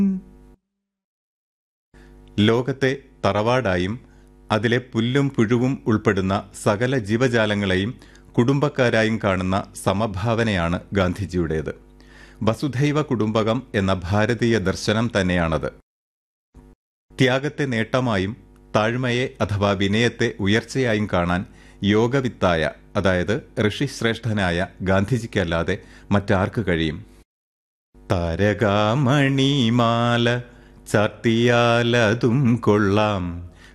ലോകത്തെ തറവാടായും അതിലെ പുല്ലും പുഴുവും ഉൾപ്പെടുന്ന സകല ജീവജാലങ്ങളെയും കുടുംബക്കാരായും കാണുന്ന സമഭാവനയാണ് ഗാന്ധിജിയുടേത് വസുധൈവ കുടുംബകം എന്ന ഭാരതീയ ദർശനം തന്നെയാണത് ത്യാഗത്തെ നേട്ടമായും താഴ്മയെ അഥവാ വിനയത്തെ ഉയർച്ചയായും കാണാൻ യോഗവിത്തായ അതായത് ഋഷിശ്രേഷ്ഠനായ ഗാന്ധിജിക്കല്ലാതെ മറ്റാർക്ക് കഴിയും താരകാമണിമാല ചാർത്തിയാലതും കൊള്ളാം